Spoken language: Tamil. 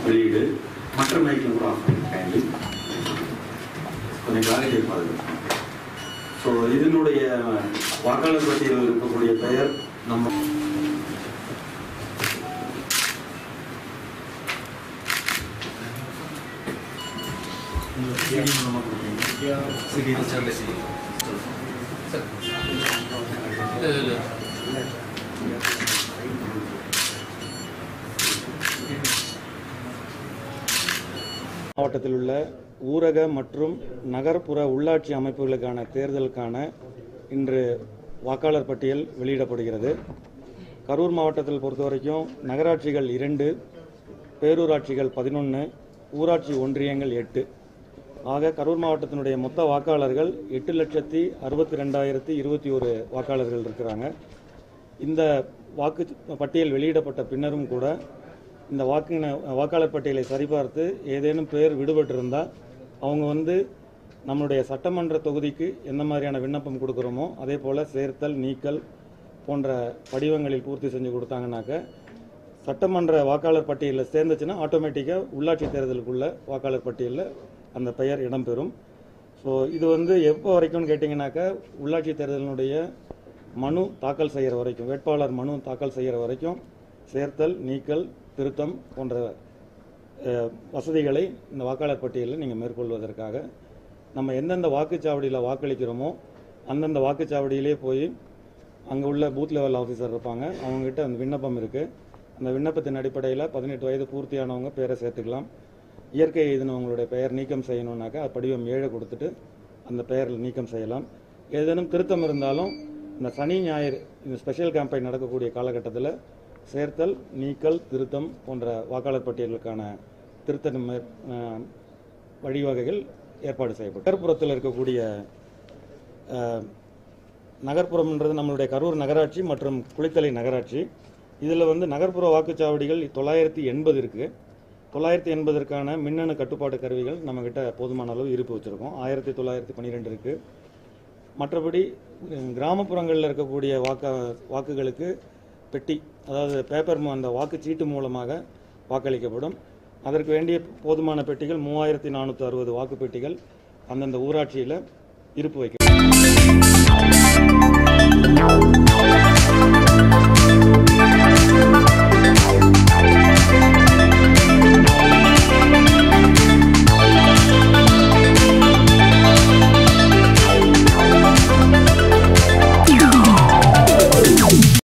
வெளியீடு மற்ற மைக்கில் கூட ஆஃப் பண்ணிருக்காங்க கொஞ்சம் கிளாரிட்டி பாருங்க ஸோ இதனுடைய வாக்காளர் பட்டியலில் இருக்கக்கூடிய பெயர் நம்ம மாவட்டத்தில் உள்ள ஊரக மற்றும் நகர்ப்புற உள்ளாட்சி அமைப்புகளுக்கான தேர்தலுக்கான இன்று வாக்காளர் பட்டியல் வெளியிடப்படுகிறது கரூர் மாவட்டத்தில் பொறுத்த வரைக்கும் நகராட்சிகள் இரண்டு பேரூராட்சிகள் பதினொன்று ஊராட்சி ஒன்றியங்கள் எட்டு ஆக கரூர் மாவட்டத்தினுடைய மொத்த வாக்காளர்கள் எட்டு லட்சத்தி அறுபத்தி ரெண்டாயிரத்தி இருபத்தி ஒரு வாக்காளர்கள் இருக்கிறாங்க இந்த வாக்கு பட்டியல் வெளியிடப்பட்ட பின்னரும் கூட இந்த வாக்கு வாக்காளர் பட்டியலை சரிபார்த்து ஏதேனும் பேர் விடுபட்டிருந்தால் அவங்க வந்து நம்மளுடைய சட்டமன்ற தொகுதிக்கு எந்த மாதிரியான விண்ணப்பம் கொடுக்குறோமோ அதே போல் சேர்த்தல் நீக்கல் போன்ற படிவங்களில் பூர்த்தி செஞ்சு கொடுத்தாங்கனாக்க சட்டமன்ற வாக்காளர் பட்டியலில் சேர்ந்துச்சுன்னா ஆட்டோமேட்டிக்காக உள்ளாட்சி தேர்தலுக்குள்ள வாக்காளர் பட்டியலில் அந்த பெயர் இடம்பெறும் ஸோ இது வந்து எப்போ வரைக்கும்னு கேட்டிங்கனாக்கா உள்ளாட்சி தேர்தலினுடைய மனு தாக்கல் செய்கிற வரைக்கும் வேட்பாளர் மனு தாக்கல் செய்கிற வரைக்கும் சேர்த்தல் நீக்கல் திருத்தம் போன்ற அஹ், வசதிகளை இந்த வாக்காளர் பட்டியலில் நீங்கள் மேற்கொள்வதற்காக நம்ம எந்தெந்த வாக்குச்சாவடியில் வாக்களிக்கிறோமோ அந்தந்த வாக்குச்சாவடியிலே போய் அங்கே உள்ள பூத் லெவல் ஆஃபீஸர் இருப்பாங்க அவங்ககிட்ட அந்த விண்ணப்பம் இருக்குது அந்த விண்ணப்பத்தின் அடிப்படையில் பதினெட்டு வயது பூர்த்தியானவங்க பேரை சேர்த்துக்கலாம் இயற்கை எழுதினவங்களுடைய பெயர் நீக்கம் செய்யணுன்னாக்கா படிவம் ஏழை கொடுத்துட்டு அந்த பெயரில் நீக்கம் செய்யலாம் ஏதேனும் திருத்தம் இருந்தாலும் இந்த சனி ஞாயிறு இந்த ஸ்பெஷல் கேம்பெயின் நடக்கக்கூடிய காலகட்டத்தில் சேர்த்தல் நீக்கல் திருத்தம் போன்ற வாக்காளர் பட்டியலுக்கான திருத்த மே- அஹ், வழிவகைகள் ஏற்பாடு செய்யப்படும் நகர்ப்புறத்தில் இருக்கக்கூடிய அஹ், நகர்ப்புறம்ன்றது நம்மளுடைய கரூர் நகராட்சி மற்றும் குளித்தலை நகராட்சி இதில் வந்து நகர்ப்புற வாக்குச்சாவடிகள் தொள்ளாயிரத்தி எண்பது இருக்குது தொள்ளாயிரத்தி எண்பதற்கான மின்னணு கட்டுப்பாட்டு கருவிகள் நம்மக்கிட்ட போதுமான அளவு இருப்பு வச்சுருக்கோம் ஆயிரத்தி தொள்ளாயிரத்தி பன்னிரெண்டு இருக்குது மற்றபடி உம், கிராமப்புறங்களில் இருக்கக்கூடிய வாக்க வாக்குகளுக்கு பெட்டி அதாவது பேப்பர் மூ- அந்த வாக்குச்சீட்டு மூலமாக வாக்களிக்கப்படும் அதற்கு வேண்டிய போதுமான பெட்டிகள் மூவாயிரத்தி நானூற்றி அறுபது வாக்கு பெட்டிகள் அந்தந்த ஊராட்சியில் இருப்பு வைக்க